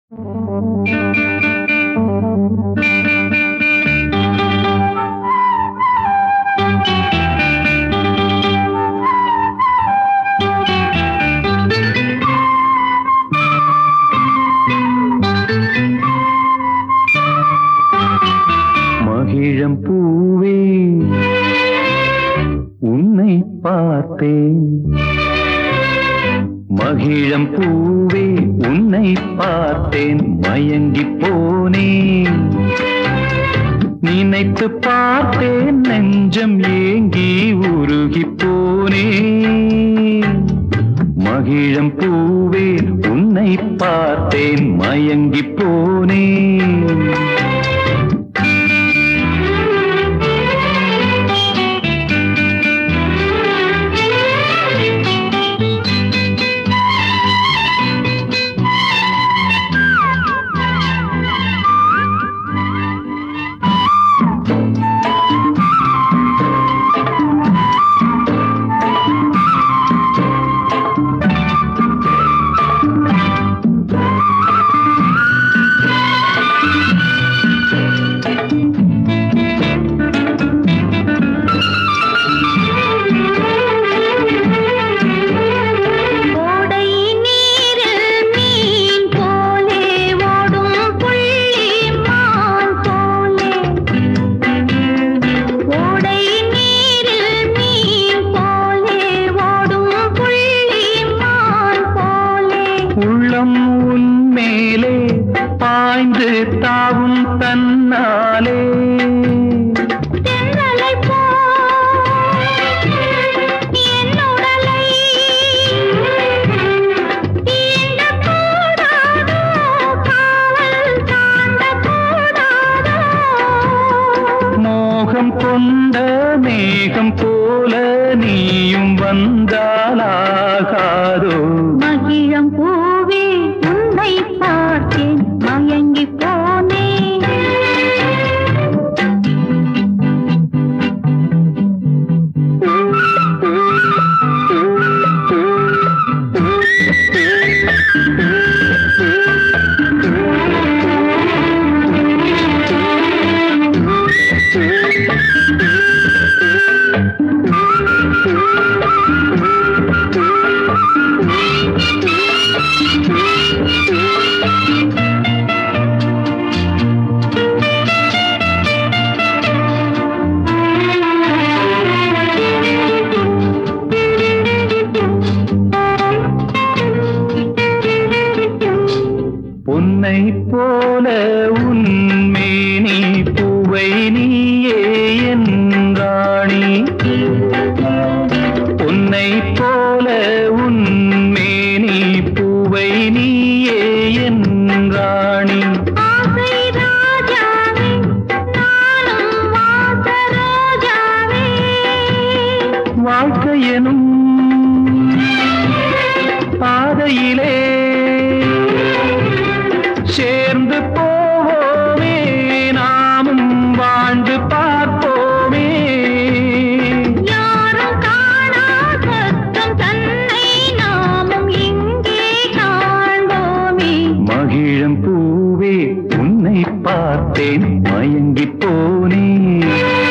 மகிழம் பூவே உன்னை பார்த்தேன் மகிழம் பூவே உன்னை பார்த்தேன் மயங்கி போனேன் நினைத்து பார்த்தேன் நெஞ்சம் ஏங்கி உருகி போனேன் மகிழம் பூவே உன்னை பார்த்தேன் மயங்கி போனேன் ஓடை நீரில் மீன் போலே ஓடும் புள்ளி மான் போலே ஓடை நீரில் மீன் போலே ஓடும் புள்ளி மான் போலே உள்ளம் உன்மேலே பாய்ந்து தாவும் தன்னாலே தென்றலை போல் என் உடலை தீண்டக்கூடாதோ, காவல் தாண்டக்கூடாதோ. மோகம் கொண்ட மேகம் போல நீயும் வந்தாலாகாதோ மகிழம் பூவே உன்னை பார்த்தேன் மயங்கி போனேன் உன்னை போல உன்மேனி பூவை நீயே என்றாணி உன்னை போல உன்மேனி பூவை நீயே என்றாணி ஆசை ராஜாவே நானும் வாச ரோஜாவே வாழ்க்கையெனும் பாதையிலே சேர்ந்து போவோமே நாமும் வாழ்ந்து பார்ப்போமே யாரும் காணா சத்தம் தன்னை நாமும் இங்கே காண்போமே மகிழம் பூவே உன்னை பார்த்தேன் மயங்கி போனேன்